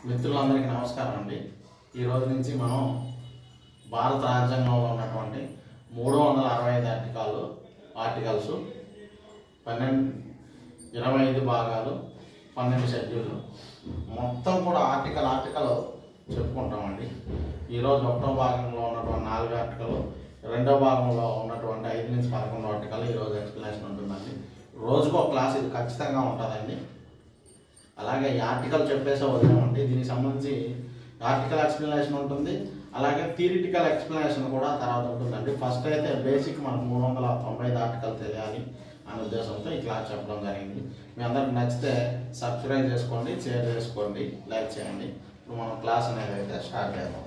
మిత్రులందరికీ నమస్కారం అండి ఈ రోజు నుంచి మనం భారత రాజ్యాంగంలో ఉన్నటువంటి మూడు వందల అరవై ఐదు ఆర్టికల్ ఆర్టికల్స్ పన్నెండు ఇరవై ఐదు భాగాలు పన్నెండు షెడ్యూళ్ళు మొత్తం కూడా ఆర్టికల్ ఆర్టికల్ చెప్పుకుంటామండి ఈరోజు ఒకటో భాగంలో ఉన్నటువంటి నాలుగు ఆర్టికల్ రెండో భాగంలో ఉన్నటువంటి ఐదు నుంచి పదకొండు ఆర్టికల్ ఈరోజు ఎక్స్ప్లెనేషన్ ఉంటుందండి రోజుకో క్లాస్ ఇది ఖచ్చితంగా ఉంటుందండి అలాగే ఈ ఆర్టికల్ చెప్పేసే వదిలేమండి దీనికి సంబంధించి ఆర్టికల్ ఎక్స్ప్లెనేషన్ ఉంటుంది అలాగే థియరిటికల్ ఎక్స్ప్లెనేషన్ కూడా తర్వాత ఉంటుందండి ఫస్ట్ అయితే బేసిక్ మనకు మూడు వందల తొంభై ఐదు ఆర్టికల్ తెలియాలి అనే ఉద్దేశంతో ఈ క్లాస్ చెప్పడం జరిగింది మీ అందరికి నచ్చితే సబ్స్క్రైబ్ చేసుకోండి షేర్ చేసుకోండి లైక్ చేయండి ఇప్పుడు మనం క్లాస్ అనేది అయితే స్టార్ట్ చేద్దాం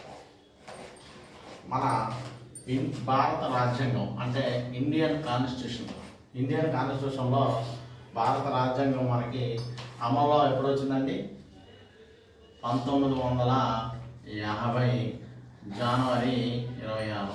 మన ఇన్ భారత రాజ్యాంగం అంటే ఇండియన్ కాన్స్టిట్యూషన్ ఇండియన్ కాన్స్టిట్యూషన్లో భారత రాజ్యాంగం మనకి అమల్లో ఎప్పుడు వచ్చిందండి పంతొమ్మిది వందల యాభై జనవరి ఇరవై ఆరు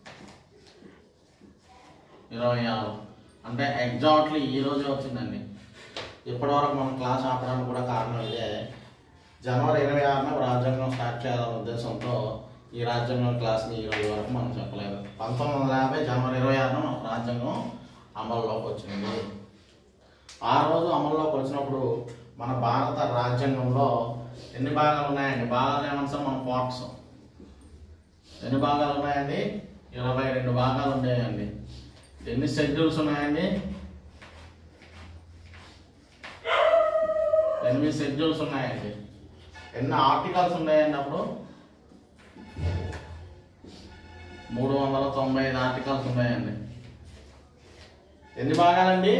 ఇరవై ఆరు అంటే ఎగ్జాక్ట్లీ ఈ రోజే వచ్చిందండి ఇప్పటివరకు మనం క్లాస్ ఆపడానికి కూడా కారణం ఇదే జనవరి ఇరవై ఆరున రాజ్యాంగం స్టార్ట్ చేయాలనే ఉద్దేశంతో ఈ రాజ్యాంగం క్లాస్ని ఈ రోజు వరకు మనం చెప్పలేదు పంతొమ్మిది వందల యాభై జనవరి ఇరవై ఆరున మన రాజ్యాంగం అమల్లోకి వచ్చింది ఆ రోజు అమల్లోకి వచ్చినప్పుడు మన భారత రాజ్యాంగంలో ఎన్ని భాగాలు ఉన్నాయండి భాగాలు ఏమన్నా మన పార్ట్స్ ఎన్ని భాగాలు ఉన్నాయండి ఇరవై రెండు భాగాలు ఉన్నాయండి ఎన్ని షెడ్యూల్స్ ఉన్నాయండి ఎనిమిది షెడ్యూల్స్ ఉన్నాయండి ఎన్ని ఆర్టికల్స్ ఉన్నాయండి అప్పుడు మూడు వందల తొంభై ఐదు ఆర్టికల్స్ ఉన్నాయండి ఎన్ని భాగాలండి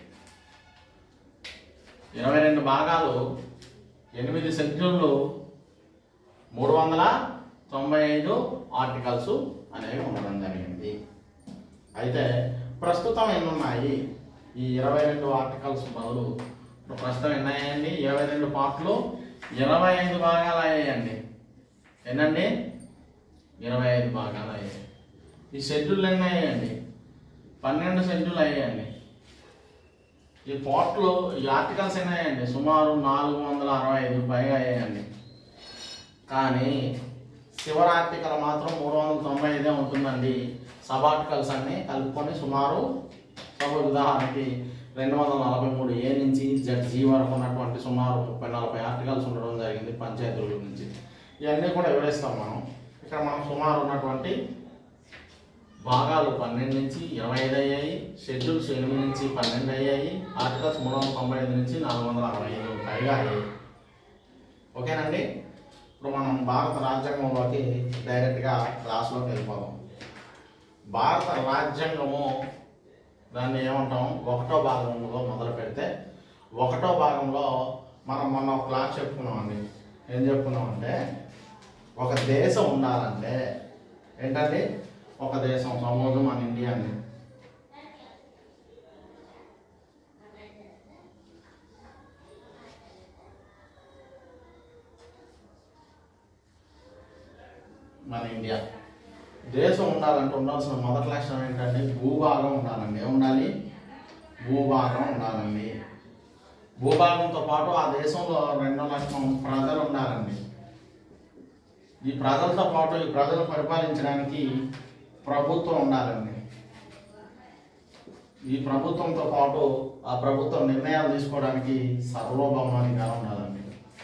ఇరవై రెండు భాగాలు ఎనిమిది షెడ్యూళ్ళు మూడు వందల తొంభై ఐదు ఆర్టికల్స్ అనేవి ఉండడం జరిగింది అయితే ప్రస్తుతం ఎన్ని ఉన్నాయి ఈ ఇరవై రెండు ఆర్టికల్స్ బదులు ఇప్పుడు ప్రస్తుతం ఎన్ని అయ్యాయండి ఇరవై రెండు పార్ట్లు ఇరవై ఐదు భాగాలు అయ్యాయండి ఎన్నండి ఇరవై ఐదు భాగాలు అయ్యాయి ఈ షెడ్యూల్ ఎన్ని అయ్యాయండి పన్నెండు షెడ్యూల్ అయ్యాయండి ఈ పార్ట్లు ఈ ఆర్టికల్స్ ఎన్ని అయ్యాయండి సుమారు నాలుగు వందల అరవై ఐదు పైగా అయ్యాయండి కానీ చివరి ఆర్టికల్ మాత్రం మూడు వందల తొంభై ఐదే ఉంటుందండి సబ్ ఆర్టికల్స్ అన్ని కలుపుకొని సుమారు సబ్ ఉదాహరణకి రెండు వందల నలభై మూడు ఏ నుంచి జడ్ జీ వరకు ఉన్నటువంటి సుమారు ముప్పై నలభై ఆర్టికల్స్ ఉండడం జరిగింది పంచాయతీల నుంచి ఇవన్నీ కూడా వివరిస్తాం మనం ఇక్కడ మనం సుమారు ఉన్నటువంటి భాగాలు పన్నెండు నుంచి ఇరవై ఐదు అయ్యాయి షెడ్యూల్స్ ఎనిమిది నుంచి పన్నెండు అయ్యాయి ఆర్టికల్స్ మూడు వందల తొంభై ఐదు నుంచి నాలుగు వందల అరవై ఐదు పైగా అయ్యాయి ఓకేనండి ఇప్పుడు మనం భారత రాజ్యాంగంలోకి డైరెక్ట్గా క్లాస్లోకి వెళ్ళిపోదాం భారత రాజ్యాంగము దాన్ని ఏమంటాం ఒకటో భాగంలో మొదలు పెడితే ఒకటో భాగంలో మనం మొన్న ఒక క్లాస్ చెప్పుకున్నామండి ఏం చెప్పుకున్నామంటే ఒక దేశం ఉండాలంటే ఏంటండి ఒక దేశం సపోజ్ మన ఇండియా అండి మన ఇండియా దేశం ఉండాలంటే ఉండాల్సిన మొదటి లక్షణం ఏంటంటే భూభాగం ఉండాలండి ఏముండాలి భూభాగం ఉండాలండి భూభాగంతో పాటు ఆ దేశంలో రెండో లక్షణం ప్రజలు ఉండాలండి ఈ ప్రజలతో పాటు ఈ ప్రజలు పరిపాలించడానికి ప్రభుత్వం ఉండాలండి ఈ ప్రభుత్వంతో పాటు ఆ ప్రభుత్వం నిర్ణయాలు తీసుకోవడానికి సర్వభౌమానిగా ఉండాలండి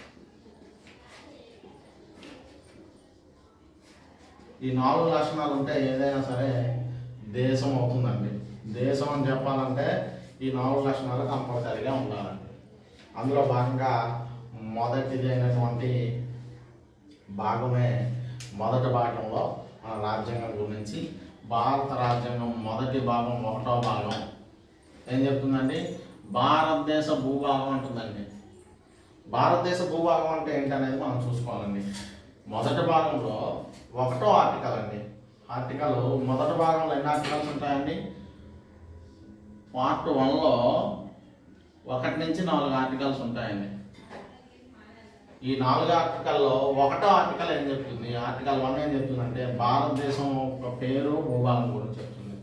ఈ నాలుగు లక్షణాలు ఉంటే ఏదైనా సరే దేశం అవుతుందండి దేశం అని చెప్పాలంటే ఈ నాలుగు లక్షణాలు కంపల్సరీగా ఉండాలండి అందులో భాగంగా మొదటిది అయినటువంటి భాగమే మొదటి భాగంలో మన రాజ్యాంగం గురించి భారత రాజ్యాంగం మొదటి భాగం ఒకటో భాగం ఏం చెప్తుందండి భారతదేశ భూభాగం అంటుందండి భారతదేశ భూభాగం అంటే ఏంటనేది మనం చూసుకోవాలండి మొదటి భాగంలో ఒకటో ఆర్టికల్ అండి ఆర్టికల్ మొదటి భాగంలో ఎన్ని ఆర్టికల్స్ ఉంటాయండి పార్ట్ వన్లో ఒకటి నుంచి నాలుగు ఆర్టికల్స్ ఉంటాయండి ఈ నాలుగు ఆర్టికల్లో ఒకటో ఆర్టికల్ ఏం చెప్తుంది ఆర్టికల్ వన్ ఏం చెప్తుందంటే భారతదేశం యొక్క పేరు భూభాగం గురించి చెప్తుంది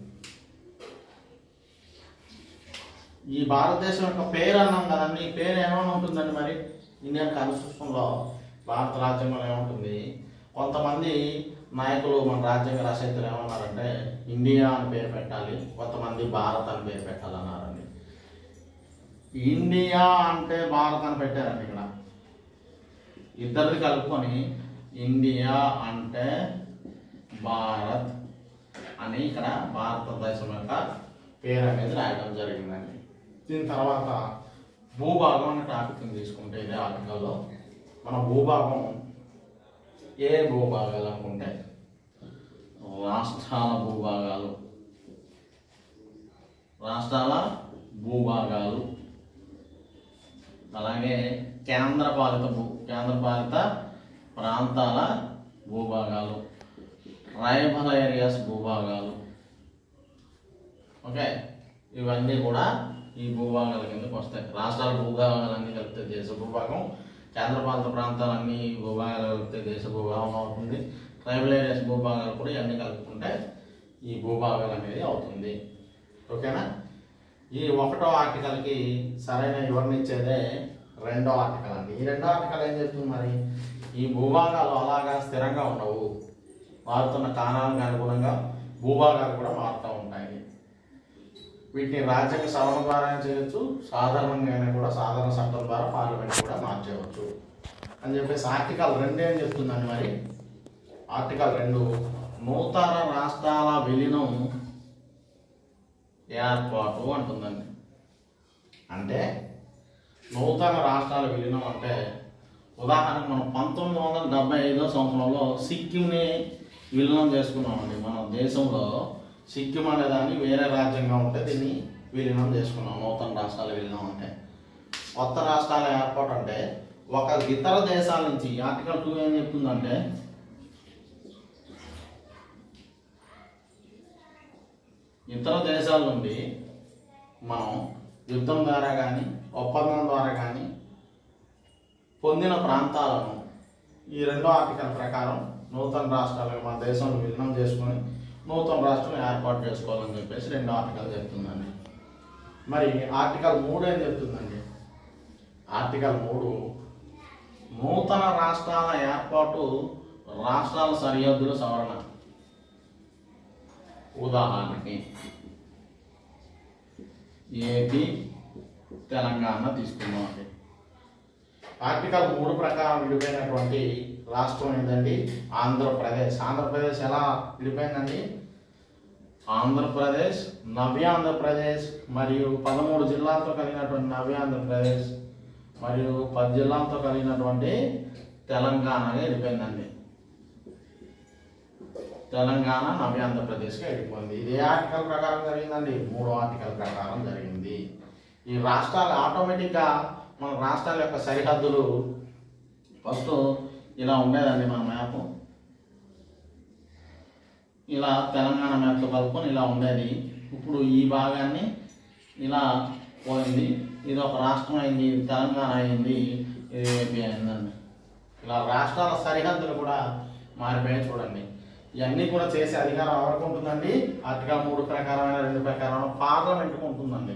ఈ భారతదేశం యొక్క పేరు అన్నాం కదండి ఈ పేరు ఏమైనా ఉంటుందండి మరి ఇండియన్ కాన్స్టిట్యూషన్లో భారత రాజ్యాంగంలో ఏముంటుంది కొంతమంది నాయకులు మన రాజ్యాంగ రచయితలు ఏమన్నారంటే ఇండియా అని పేరు పెట్టాలి కొంతమంది భారత్ అని పేరు పెట్టాలన్నారండి ఇండియా అంటే భారత్ అని పెట్టారండి ఇక్కడ ఇద్దరిది కలుపుకొని ఇండియా అంటే భారత్ అని ఇక్కడ భారతదేశం యొక్క పేరు అనేది రాయడం జరిగిందండి దీని తర్వాత భూభాగం అనే టాపిక్ తీసుకుంటే ఇదే ఆర్టికల్లో మన భూభాగం ఏ భూభాగాలు అనుకుంటే రాష్ట్రాల భూభాగాలు రాష్ట్రాల భూభాగాలు అలాగే కేంద్రపాలిత భూ కేంద్రపాలిత ప్రాంతాల భూభాగాలు ట్రైబల్ ఏరియాస్ భూభాగాలు ఓకే ఇవన్నీ కూడా ఈ భూభాగాల కిందకి వస్తాయి రాష్ట్రాల భూభాగాలన్నీ కలిపితే దేశ భూభాగం కేంద్రపాలిత ప్రాంతాలన్నీ భూభాగాలు కలిపితే దేశ భూభాగం అవుతుంది ట్రైబల్ ఏరియాస్ భూభాగాలు కూడా ఇవన్నీ కలుపుకుంటే ఈ భూభాగాలు అనేది అవుతుంది ఓకేనా ఈ ఒకటో ఆర్టికల్కి సరైన వివరణ ఇచ్చేదే రెండో ఆర్టికల్ అండి ఈ రెండో ఆర్టికల్ ఏం చెప్తుంది మరి ఈ భూభాగాలు అలాగా స్థిరంగా ఉండవు మారుతున్న కాలానికి అనుగుణంగా భూభాగాలు కూడా మారుతూ ఉంటాయి వీటిని రాజ్యాంగ సవరణ ద్వారా చేయొచ్చు సాధారణంగానే కూడా సాధారణ చట్టం ద్వారా పార్లమెంట్ కూడా మార్చేయవచ్చు అని చెప్పేసి ఆర్టికల్ రెండు ఏం చెప్తుందండి మరి ఆర్టికల్ రెండు నూతన రాష్ట్రాల విలీనం ఏర్పాటు అంటుందండి అంటే నూతన రాష్ట్రాల విలీనం అంటే ఉదాహరణకు మనం పంతొమ్మిది వందల డెబ్బై ఐదో సంవత్సరంలో సిక్కింని విలీనం చేసుకున్నామండి మన దేశంలో సిక్కిం అనే దాన్ని వేరే రాజ్యంగా ఉంటే దీన్ని విలీనం చేసుకున్నాం నూతన రాష్ట్రాల విలీనం అంటే కొత్త రాష్ట్రాల ఏర్పాటు అంటే ఒక ఇతర దేశాల నుంచి ఆర్టికల్ టూ ఏం చెప్తుందంటే ఇతర దేశాల నుండి మనం యుద్ధం ద్వారా కానీ ఒప్పందం ద్వారా కానీ పొందిన ప్రాంతాలను ఈ రెండో ఆర్టికల్ ప్రకారం నూతన రాష్ట్రాలుగా మన దేశంలో విలీనం చేసుకొని నూతన రాష్ట్రం ఏర్పాటు చేసుకోవాలని చెప్పేసి రెండో ఆర్టికల్ చెప్తుందండి మరి ఆర్టికల్ మూడు ఏం చెప్తుందండి ఆర్టికల్ మూడు నూతన రాష్ట్రాల ఏర్పాటు రాష్ట్రాల సరిహద్దుల సవరణ ఉదాహరణకి ఏపీ తెలంగాణ తీసుకుందామండి ఆర్టికల్ మూడు ప్రకారం విడిపోయినటువంటి రాష్ట్రం ఏంటండి ఆంధ్రప్రదేశ్ ఆంధ్రప్రదేశ్ ఎలా విడిపోయిందండి ఆంధ్రప్రదేశ్ నవ్య ఆంధ్రప్రదేశ్ మరియు పదమూడు జిల్లాలతో కలిగినటువంటి నవ్య ఆంధ్రప్రదేశ్ మరియు పది జిల్లాలతో కలిగినటువంటి తెలంగాణగా విడిపోయిందండి తెలంగాణ నవ్య ఆంధ్రప్రదేశ్గా వెళ్ళిపోయింది ఇది ఏ ఆర్టికల్ ప్రకారం జరిగిందండి మూడో ఆర్టికల్ ప్రకారం జరిగింది ఈ రాష్ట్రాలు ఆటోమేటిక్గా మన రాష్ట్రాల యొక్క సరిహద్దులు ఫస్ట్ ఇలా ఉండేదండి మన మ్యాప్ ఇలా తెలంగాణ మ్యాప్తో కలుపుకొని ఇలా ఉండేది ఇప్పుడు ఈ భాగాన్ని ఇలా పోయింది ఇది ఒక రాష్ట్రం అయింది ఇది తెలంగాణ అయింది ఇది ఏపీ అయిందండి ఇలా రాష్ట్రాల సరిహద్దులు కూడా మారిపోయాయి చూడండి ఇవన్నీ కూడా చేసే అధికారం ఎవరికి ఉంటుందండి ఆర్టికల్ మూడు ప్రకారమైన రెండు ప్రకారం పార్లమెంట్కి ఉంటుందండి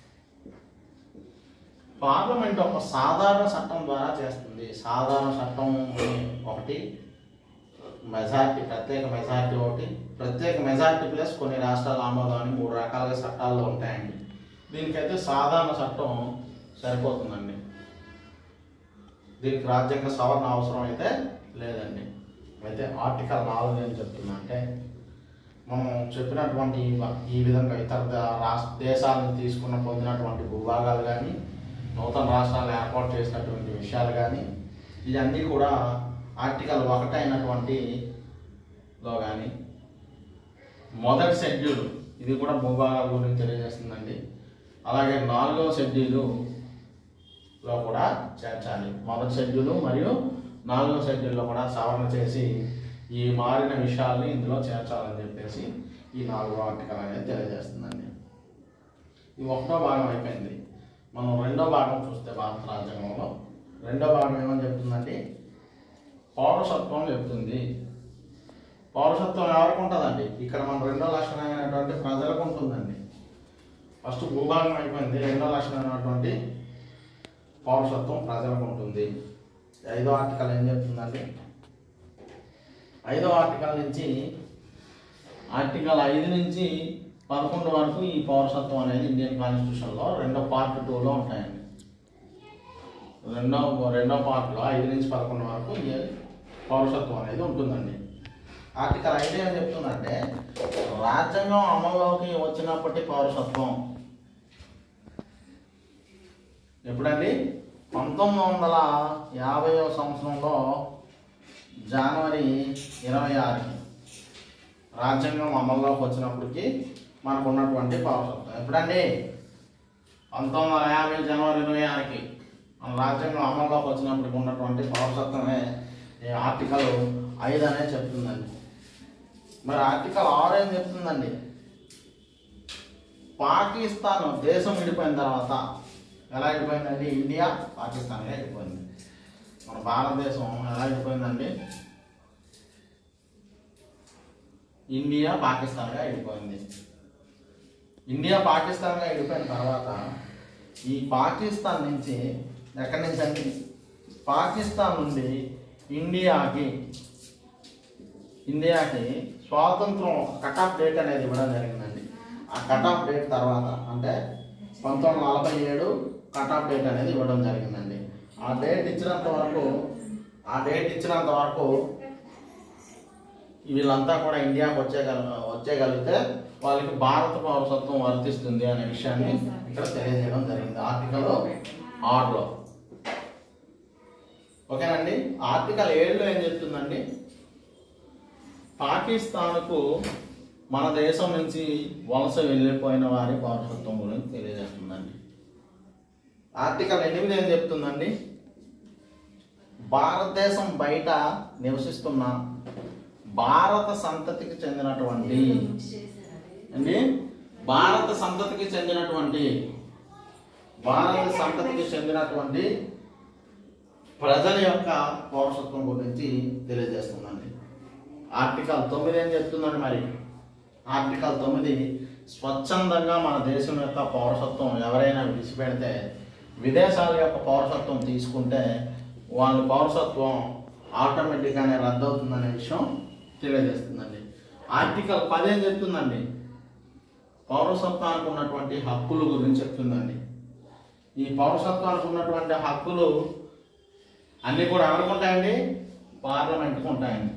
పార్లమెంట్ ఒక సాధారణ చట్టం ద్వారా చేస్తుంది సాధారణ చట్టం ఒకటి మెజార్టీ ప్రత్యేక మెజార్టీ ఒకటి ప్రత్యేక మెజార్టీ ప్లస్ కొన్ని రాష్ట్రాల ఆమోదం అని మూడు రకాలుగా చట్టాల్లో ఉంటాయండి దీనికైతే సాధారణ చట్టం సరిపోతుందండి దీనికి రాజ్యాంగ సవరణ అవసరం అయితే లేదండి అయితే ఆర్టికల్ నాలుగు ఏం చెప్తున్నా అంటే మనం చెప్పినటువంటి ఈ- ఈ విధంగా ఇతర ద- రాష్ట్ర దేశాలను తీసుకున్న పొందినటువంటి భూభాగాలు కానీ నూతన రాష్ట్రాలు ఏర్పాటు చేసినటువంటి విషయాలు కానీ ఇవన్నీ కూడా ఆర్టికల్ ఒకటి అయినటువంటి లో కానీ మొదటి షెడ్యూల్ ఇది కూడా భూభాగాల గురించి తెలియజేస్తుందండి అలాగే నాలుగవ షెడ్యూలు లో కూడా చేర్చాలి మొదటి షెడ్యూల్ మరియు నాలుగో షెడ్యూల్లో కూడా సవరణ చేసి ఈ మారిన విషయాల్ని ఇందులో చేర్చాలని చెప్పేసి ఈ నాలుగో ఆర్టికల్ అనేది తెలియజేస్తుందండి ఈ ఒకటో భాగం అయిపోయింది మనం రెండో భాగం చూస్తే భారత రాజ్యాంగంలో రెండో భాగం ఏమని చెప్తుందంటే పౌరసత్వం చెప్తుంది పౌరసత్వం ఎవరికి ఉంటుందండి ఇక్కడ మన రెండో లక్షణమైనటువంటి ప్రజలకు ఉంటుందండి ఫస్ట్ భూభాగం అయిపోయింది రెండో లక్షణమైనటువంటి పౌరసత్వం ప్రజలకు ఉంటుంది ఐదో ఆర్టికల్ ఏం చెప్తుందండి ఐదో ఆర్టికల్ నుంచి ఆర్టికల్ ఐదు నుంచి పదకొండు వరకు ఈ పౌరసత్వం అనేది ఇండియన్ కాన్స్టిట్యూషన్లో రెండో పార్ట్ టూలో ఉంటాయండి రెండో రెండో పార్ట్లో ఐదు నుంచి పదకొండు వరకు ఈ పౌరసత్వం అనేది ఉంటుందండి ఆర్టికల్ ఐదు ఏం చెప్తుందంటే రాజ్యాంగం అమల్లోకి వచ్చినప్పటి పౌరసత్వం ఎప్పుడండి పంతొమ్మిది వందల యాభైవ సంవత్సరంలో జనవరి ఇరవై ఆరుకి రాజ్యాంగం అమల్లోకి వచ్చినప్పటికి మనకు ఉన్నటువంటి పౌరసత్వం ఎప్పుడండి పంతొమ్మిది వందల యాభై జనవరి ఇరవై ఆరుకి మన రాజ్యాంగం అమల్లోకి వచ్చినప్పటికి ఉన్నటువంటి పౌరసత్వమే ఈ ఆర్టికల్ ఐదు అనే చెప్తుందండి మరి ఆర్టికల్ ఆరు ఏం చెప్తుందండి పాకిస్తాన్ దేశం విడిపోయిన తర్వాత ఎలా విడిపోయిందండి ఇండియా పాకిస్తాన్గా విడిపోయింది మన భారతదేశం ఎలా విడిపోయిందండి ఇండియా పాకిస్తాన్గా విడిపోయింది ఇండియా పాకిస్తాన్గా విడిపోయిన తర్వాత ఈ పాకిస్తాన్ నుంచి ఎక్కడి నుంచి అండి పాకిస్తాన్ నుండి ఇండియాకి ఇండియాకి స్వాతంత్రం కట్ ఆఫ్ డేట్ అనేది ఇవ్వడం జరిగిందండి ఆ కట్ ఆఫ్ డేట్ తర్వాత అంటే పంతొమ్మిది వందల నలభై ఏడు కట్ ఆఫ్ డేట్ అనేది ఇవ్వడం జరిగిందండి ఆ డేట్ ఇచ్చినంత వరకు ఆ డేట్ ఇచ్చినంత వరకు వీళ్ళంతా కూడా ఇండియాకి వచ్చేగల వచ్చేయగలిగితే వాళ్ళకి భారత పౌరసత్వం వర్తిస్తుంది అనే విషయాన్ని ఇక్కడ తెలియజేయడం జరిగింది ఆర్టికల్ ఆరులో ఓకేనండి ఆర్టికల్ ఏడులో ఏం చెప్తుందండి పాకిస్తాన్కు మన దేశం నుంచి వలస వెళ్ళిపోయిన వారి పౌరసత్వం గురించి తెలియజేస్తుందండి ఆర్టికల్ ఎనిమిది ఏం చెప్తుందండి భారతదేశం బయట నివసిస్తున్న భారత సంతతికి చెందినటువంటి అండి భారత సంతతికి చెందినటువంటి భారత సంతతికి చెందినటువంటి ప్రజల యొక్క పౌరసత్వం గురించి తెలియజేస్తుందండి ఆర్టికల్ తొమ్మిది ఏం చెప్తుందండి మరి ఆర్టికల్ తొమ్మిది స్వచ్ఛందంగా మన దేశం యొక్క పౌరసత్వం ఎవరైనా విడిచిపెడితే విదేశాల యొక్క పౌరసత్వం తీసుకుంటే వాళ్ళ పౌరసత్వం ఆటోమేటిక్గానే రద్దవుతుందనే విషయం తెలియజేస్తుందండి ఆర్టికల్ పది ఏం చెప్తుందండి పౌరసత్వానికి ఉన్నటువంటి హక్కుల గురించి చెప్తుందండి ఈ పౌరసత్వానికి ఉన్నటువంటి హక్కులు అన్నీ కూడా ఎవరికి ఉంటాయండి పార్లమెంట్కి ఉంటాయండి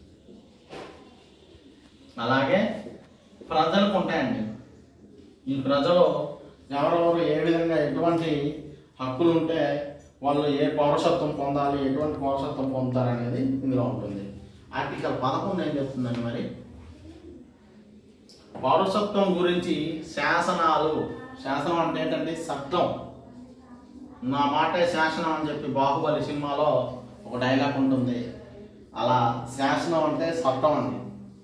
అలాగే ప్రజలకు ఉంటాయండి ఈ ప్రజలు ఎవరెవరు ఏ విధంగా ఎటువంటి హక్కులు ఉంటే వాళ్ళు ఏ పౌరసత్వం పొందాలి ఎటువంటి పౌరసత్వం పొందుతారు అనేది ఇందులో ఉంటుంది ఆర్టికల్ పదకొండు ఏం చెప్తుందండి మరి పౌరసత్వం గురించి శాసనాలు శాసనం అంటే ఏంటంటే చట్టం నా మాటే శాసనం అని చెప్పి బాహుబలి సినిమాలో ఒక డైలాగ్ ఉంటుంది అలా శాసనం అంటే చట్టం అండి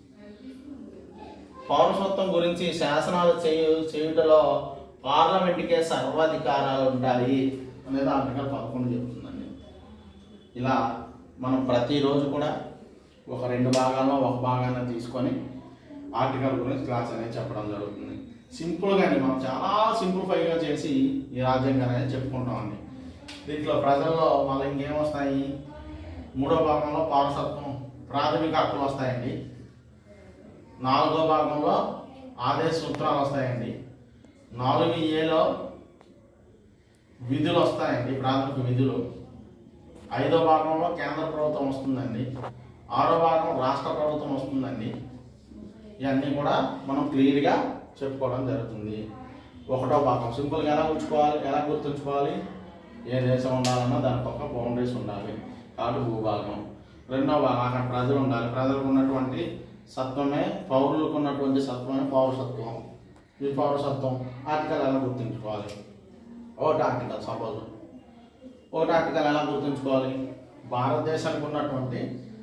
పౌరసత్వం గురించి శాసనాలు చేయు చేయుటలో పార్లమెంట్కే సర్వాధికారాలు ఉంటాయి అనేది ఆర్టికల్ పదకొండు చెప్తుందండి ఇలా మనం ప్రతిరోజు కూడా ఒక రెండు భాగాల్లో ఒక భాగాన్ని తీసుకొని ఆర్టికల్ గురించి క్లాస్ అనేది చెప్పడం జరుగుతుంది సింపుల్గానే మనం చాలా సింప్లిఫైగా చేసి ఈ రాజ్యాంగం అనేది చెప్పుకుంటామండి దీంట్లో ప్రజల్లో మళ్ళీ ఇంకేం వస్తాయి మూడో భాగంలో పౌరసత్వం ప్రాథమిక హక్కులు వస్తాయండి నాలుగో భాగంలో ఆదేశ సూత్రాలు వస్తాయండి నాలుగు ఏలో విధులు వస్తాయండి ప్రాథమిక విధులు ఐదో భాగంలో కేంద్ర ప్రభుత్వం వస్తుందండి ఆరో భాగం రాష్ట్ర ప్రభుత్వం వస్తుందండి ఇవన్నీ కూడా మనం క్లియర్గా చెప్పుకోవడం జరుగుతుంది ఒకటో భాగం సింపుల్గా ఎలా గుర్తుకోవాలి ఎలా గుర్తుంచుకోవాలి ఏ దేశం ఉండాలన్నా దానికి ఒక బౌండరీస్ ఉండాలి కాబట్టి భూభాగం రెండో భాగం అక్కడ ప్రజలు ఉండాలి ప్రజలకు ఉన్నటువంటి సత్వమే పౌరులకు ఉన్నటువంటి సత్వమే పౌరసత్వం ఈ పౌరసత్వం ఆర్టికల్ ఎలా గుర్తుంచుకోవాలి ఒకటి ఆర్టికల్ సపోజ్ ఒకటి ఆర్టికల్ ఎలా గుర్తుంచుకోవాలి భారతదేశానికి ఉన్నటువంటి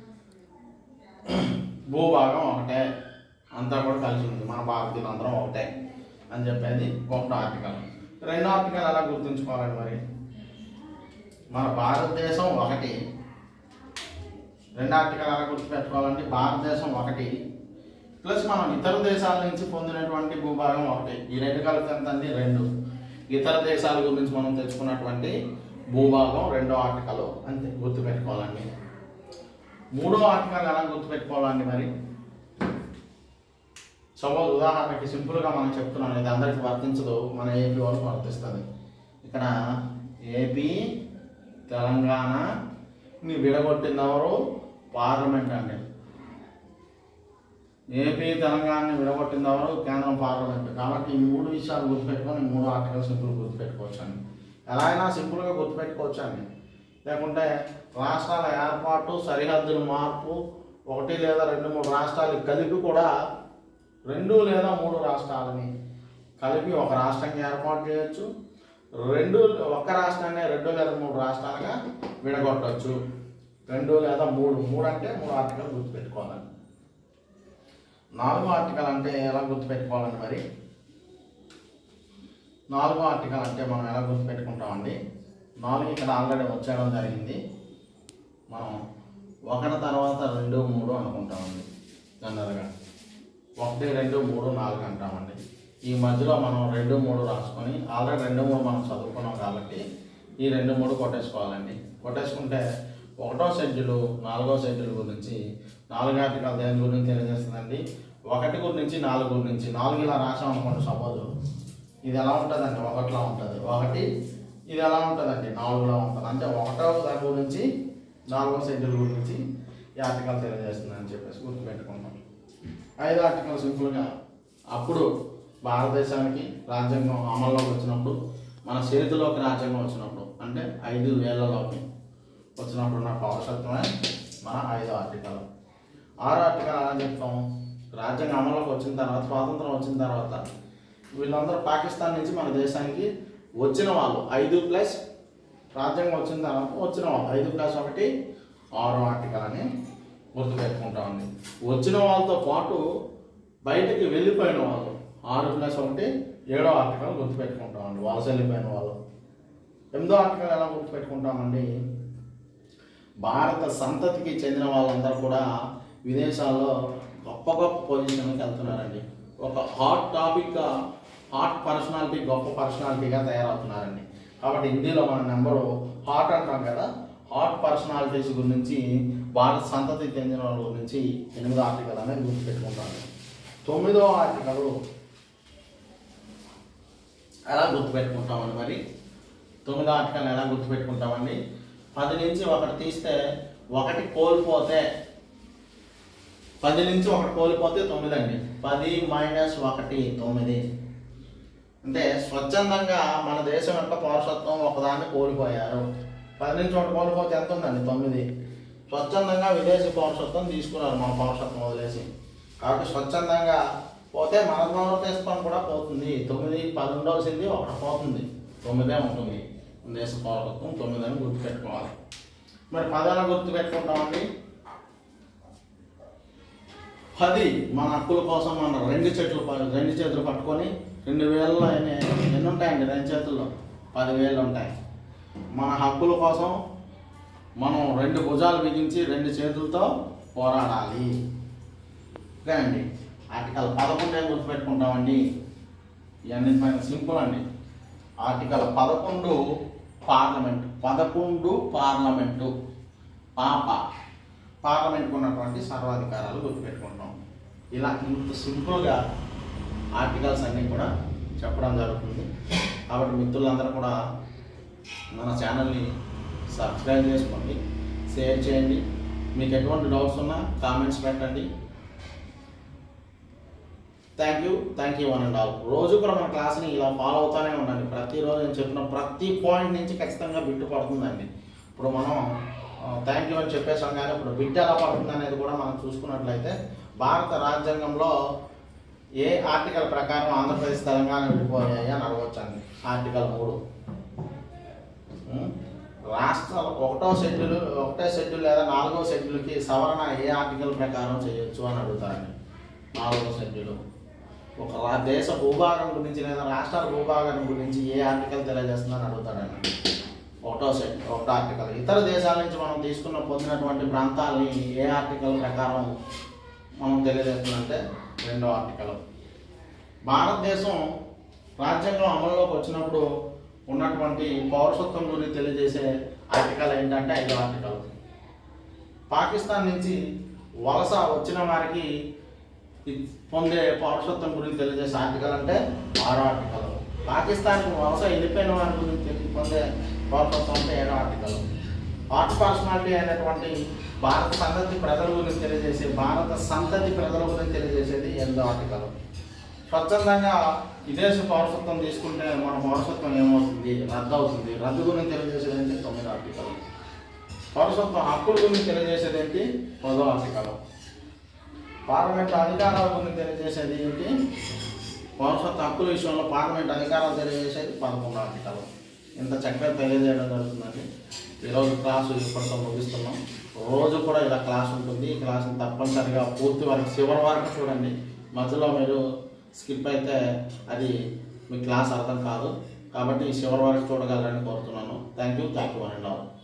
భూభాగం ఒకటే అంతా కూడా కలిసి ఉంది మన భారతీయులు అందరం ఒకటే అని చెప్పేది ఒకటో ఆర్టికల్ రెండో ఆర్టికల్ ఎలా గుర్తుంచుకోవాలండి మరి మన భారతదేశం ఒకటి రెండు ఆర్టికల్ ఎలా గుర్తుపెట్టుకోవాలంటే భారతదేశం ఒకటి ప్లస్ మనం ఇతర దేశాల నుంచి పొందినటువంటి భూభాగం ఒకటి ఈ రెండు కలిపి ఎంత అండి రెండు ఇతర దేశాల గురించి మనం తెచ్చుకున్నటువంటి భూభాగం రెండో ఆర్టికల్ అంతే గుర్తుపెట్టుకోవాలండి మూడో ఆర్టికల్ ఎలా గుర్తుపెట్టుకోవాలండి మరి సపోజ్ ఉదాహరణకి సింపుల్గా మనం చెప్తున్నాను ఇది అందరికి వర్తించదు మన ఏపీ వాళ్ళకి వర్తిస్తుంది ఇక్కడ ఏపీ తెలంగాణని విడగొట్టింది ఎవరు పార్లమెంట్ అండి ఏపీ తెలంగాణని విడగొట్టింది ఎవరు కేంద్రం పార్లమెంట్ కాబట్టి ఈ మూడు విషయాలు గుర్తుపెట్టుకొని ఈ మూడు ఆర్టికల్ సింపుల్ గుర్తుపెట్టుకోవచ్చు అండి ఎలా అయినా సింపుల్గా గుర్తుపెట్టుకోవచ్చు అండి లేకుంటే రాష్ట్రాల ఏర్పాటు సరిహద్దుల మార్పు ఒకటి లేదా రెండు మూడు రాష్ట్రాలు కలిపి కూడా రెండు లేదా మూడు రాష్ట్రాలని కలిపి ఒక రాష్ట్రంగా ఏర్పాటు చేయొచ్చు రెండు ఒక రాష్ట్రాన్ని రెండు లేదా మూడు రాష్ట్రాలుగా విడగొట్టవచ్చు రెండు లేదా మూడు మూడు అంటే మూడు ఆర్టికల్ గుర్తుపెట్టుకోవాలండి నాలుగో ఆర్టికల్ అంటే ఎలా గుర్తుపెట్టుకోవాలండి మరి నాలుగో ఆర్టికల్ అంటే మనం ఎలా గుర్తుపెట్టుకుంటామండి నాలుగు ఇక్కడ ఆల్రెడీ వచ్చేయడం జరిగింది మనం ఒకటి తర్వాత రెండు మూడు అనుకుంటామండి జనరల్గా ఒకటి రెండు మూడు నాలుగు అంటామండి ఈ మధ్యలో మనం రెండు మూడు రాసుకొని ఆల్రెడీ రెండు మూడు మనం చదువుకున్నాం కాబట్టి ఈ రెండు మూడు కొట్టేసుకోవాలండి కొట్టేసుకుంటే ఒకటో షెడ్యూల్ నాలుగో షెడ్యూల్ గురించి నాలుగు ఆర్టికల్ దేని గురించి తెలియజేస్తుందండి ఒకటి గురించి నాలుగు గురించి నాలుగు ఇలా రాసాం అనుకోండి సపోజ్ ఇది ఎలా ఉంటుందండి ఒకటిలా ఉంటుంది ఒకటి ఇది ఎలా ఉంటుందండి నాలుగులా ఉంటుంది అంటే ఒకటో దాని గురించి నాలుగో షెడ్యూల్ గురించి ఈ ఆర్టికల్ తెలియజేస్తుంది అని చెప్పేసి గుర్తుపెట్టుకుంటాం ఐదు ఆర్టికల్ సింపుల్గా అప్పుడు భారతదేశానికి రాజ్యాంగం అమల్లోకి వచ్చినప్పుడు మన చేతిలోకి రాజ్యాంగం వచ్చినప్పుడు అంటే ఐదు వేలలోకి వచ్చినప్పుడు ఉన్న పౌరసత్వమే మన ఐదో ఆర్టికల్ ఆరో ఆర్టికల్ ఎలా చెప్తాం రాజ్యాంగం అమల్లోకి వచ్చిన తర్వాత స్వాతంత్రం వచ్చిన తర్వాత వీళ్ళందరూ పాకిస్తాన్ నుంచి మన దేశానికి వచ్చిన వాళ్ళు ఐదు ప్లస్ రాజ్యాంగం వచ్చిన తర్వాత వచ్చిన వాళ్ళు ఐదు ప్లస్ ఒకటి ఆరో ఆర్టికల్ అని గుర్తుపెట్టుకుంటామండి వచ్చిన వాళ్ళతో పాటు బయటకి వెళ్ళిపోయిన వాళ్ళు ఆరు ప్లస్ ఒకటి ఏడో ఆర్టికల్ గుర్తుపెట్టుకుంటామండి వలస వెళ్ళిపోయిన వాళ్ళు ఎనిమిదో ఆర్టికల్ ఎలా గుర్తుపెట్టుకుంటామండి భారత సంతతికి చెందిన వాళ్ళందరూ కూడా విదేశాల్లో గొప్ప గొప్ప పొజిషన్కి వెళ్తున్నారండి ఒక హాట్ టాపిక్గా హాట్ పర్సనాలిటీ గొప్ప పర్సనాలిటీగా తయారవుతున్నారండి కాబట్టి హిందీలో మన నెంబరు హాట్ అంటాం కదా హాట్ పర్సనాలిటీస్ గురించి భారత సంతతికి చెందిన వాళ్ళ గురించి ఎనిమిదో ఆర్టికల్ అనేది గుర్తుపెట్టుకుంటాను తొమ్మిదో ఆర్టికల్ ఎలా గుర్తుపెట్టుకుంటామని మరి తొమ్మిదో ఆర్టికల్ ఎలా గుర్తుపెట్టుకుంటామండి పది నుంచి ఒకటి తీస్తే ఒకటి కోల్పోతే పది నుంచి ఒకటి కోల్పోతే తొమ్మిది అండి పది మైనస్ ఒకటి తొమ్మిది అంటే స్వచ్ఛందంగా మన దేశం యొక్క పౌరసత్వం ఒకదాన్ని కోల్పోయారు పది నుంచి ఒకటి కోల్పోతే ఎంత ఉందండి తొమ్మిది స్వచ్ఛందంగా విదేశీ పౌరసత్వం తీసుకున్నారు మన పౌరసత్వం వదిలేసి కాబట్టి స్వచ్ఛందంగా పోతే మన పౌరసత్వం కూడా పోతుంది తొమ్మిది పది ఉండాల్సింది ఒకటి పోతుంది తొమ్మిదే ఉంటుంది దేశ పౌరసత్వం తొమ్మిది అని గుర్తుపెట్టుకోవాలి మరి పదాలను గుర్తుపెట్టుకుంటామండి పది మన హక్కుల కోసం మన రెండు చెట్లు ప- రెండు చేతులు పట్టుకొని రెండు వేలలో ఎన్ని ఎన్ని ఉంటాయండి రెండు చేతుల్లో పదివేలు ఉంటాయి మన హక్కుల కోసం మనం రెండు భుజాలు బిగించి రెండు చేతులతో పోరాడాలి ఓకే అండి ఆర్టికల్ పదకొండు ఏం గుర్తుపెట్టుకుంటామండి ఇవన్నీ పైన సింపుల్ అండి ఆర్టికల్ పదకొండు పార్లమెంట్ పదకొండు పార్లమెంటు పాప పార్లమెంట్కు ఉన్నటువంటి సర్వాధికారాలు గుర్తుపెట్టుకుంటాం ఇలా ఇంత సింపుల్గా ఆర్టికల్స్ అన్నీ కూడా చెప్పడం జరుగుతుంది కాబట్టి మిత్రులందరూ కూడా మన ఛానల్ని సబ్స్క్రైబ్ చేసుకోండి షేర్ చేయండి మీకు ఎటువంటి డౌట్స్ ఉన్నా కామెంట్స్ పెట్టండి thank you thank you one and all రోజు కూడా మన క్లాస్ని ఇలా ఫాలో అవుతానే ఉండండి ప్రతిరోజు నేను చెప్పిన ప్రతి పాయింట్ నుంచి ఖచ్చితంగా బిట్టు పడుతుందండి ఇప్పుడు మనం థ్యాంక్ యూ అని చెప్పేసాం కానీ ఇప్పుడు బిట్ ఎలా పడుతుంది అనేది కూడా మనం చూసుకున్నట్లయితే భారత రాజ్యాంగంలో ఏ ఆర్టికల్ ప్రకారం ఆంధ్రప్రదేశ్ తెలంగాణ విడిపోయాయి అని అడగవచ్చండి ఆర్టికల్ మూడు ఉం? రాష్ట్ర ఒకటో షెడ్యూల్ ఒకటో షెడ్యూల్ లేదా నాలుగో షెడ్యూల్కి సవరణ ఏ ఆర్టికల్ ప్రకారం చేయొచ్చు అని అడుగుతారండి నాలుగో షెడ్యూల్ ఒక రా- దేశ భూభాగం గురించి లేదా రాష్ట్రాల భూభాగం గురించి ఏ ఆర్టికల్ తెలియజేస్తుందని అడుగుతాడండి ఒకటో సెట్ ఒకటో ఆర్టికల్ ఇతర దేశాల నుంచి మనం తీసుకున్న పొందినటువంటి ప్రాంతాలని ఏ ఆర్టికల్ ప్రకారం మనం తెలియజేస్తుందంటే రెండో ఆర్టికల్ భారతదేశం రాజ్యాంగం అమల్లోకి వచ్చినప్పుడు ఉన్నటువంటి పౌరసత్వం గురించి తెలియజేసే ఆర్టికల్ ఏంటంటే ఐదో ఆర్టికల్ పాకిస్తాన్ నుంచి వలస వచ్చిన వారికి ఇ- పొందే పౌరసత్వం గురించి తెలియజేసే ఆర్టికల్ అంటే ఆరో ఆర్టికల్ పాకిస్తాన్కి వలస వెళ్ళిపోయిన వారి గురించి తెలి- పొందే పౌరసత్వం అంటే ఏడో ఆర్టికల్ ఆర్ట్ పర్సనాలిటీ అయినటువంటి భారత సంతతి ప్రజల గురించి తెలియజేసే భారత సంతతి ప్రజల గురించి తెలియజేసేది ఎనిమిదో ఆర్టికల్ స్వచ్ఛందంగా విదేశ పౌరసత్వం తీసుకుంటే మన పౌరసత్వం ఏమవుతుంది రద్దు అవుతుంది రద్దు గురించి తెలియజేసేది ఏంటి తొమ్మిదో ఆర్టికల్ పౌరసత్వం హక్కుల గురించి తెలియజేసేది ఏంటి పదో ఆర్టికల్ పార్లమెంట్ అధికారాల గురించి తెలియజేసేది ఏంటి పౌరసత్వ హక్కుల విషయంలో పార్లమెంట్ అధికారాలు తెలియజేసేది పదకొండు ఆర్టికల్ ఇంత చక్కగా తెలియజేయడం జరుగుతుందండి ఈరోజు క్లాసు ఇప్పటితో ముగిస్తున్నాం రోజు కూడా ఇలా క్లాస్ ఉంటుంది ఈ క్లాస్ని తప్పనిసరిగా పూర్తి వరకు చివరి వరకు చూడండి మధ్యలో మీరు స్కిప్ అయితే అది మీ క్లాస్ అర్థం కాదు కాబట్టి చివరి వరకు చూడగలరని కోరుతున్నాను thank you thank you and all